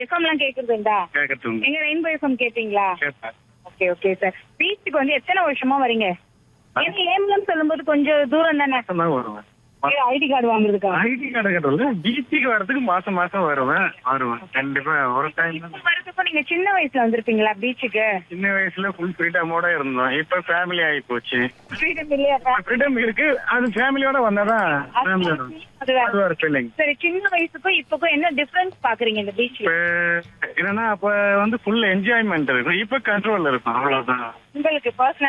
FM எல்லாம் கேக்குறது உண்டா கேட்கறது உண்டு எங்க ரெயின்போ எஃப்எம் கேப்பீங்களா கேட்பேன் ஓகே ஓகே சார் பீச்சுக்கு வந்து எத்தனை வருஷமா வரீங்க ஏன்னா ஏம்லம் சொல்லும்போது கொஞ்சம் தூரம் தானே மாசம் தான் வருவேன் ஐடி கார்டு வாங்குறதுக்கா ஐடி கார்டு கட்டல பீச்சுக்கு வரதுக்கு மாசம் மாசம் வருவேன் வருவேன் கண்டிப்பா ஒரு டைம் இப்ப வரதுக்கும் நீங்க சின்ன வயசுல வந்திருப்பீங்களா பீச்சுக்கு சின்ன வயசுல ஃபுல் ஃப்ரீடமோட இருந்தோம் இப்ப ஃபேமிலி ஆகி போச்சு ஃப்ரீடம் இல்லையா ஃப்ரீடம் இருக்கு அது ஃபேமிலியோட வந்தாதான் family யோட. அது வேற. அது ஒரு ஃபீலிங் சரி சின்ன வயசுக்கும் இப்பக்கும் என்ன டிஃபரன்ஸ் பாக்குறீங்க இந்த பீச்ல இப்ப என்னன்னா அப்ப வந்து ஃபுல் என்ஜாய்மெண்ட் இருக்கும் இப்ப கண்ட்ரோல் இருக்கும் அவ்வளவுதான் உங்களுக்கு பர்சனல்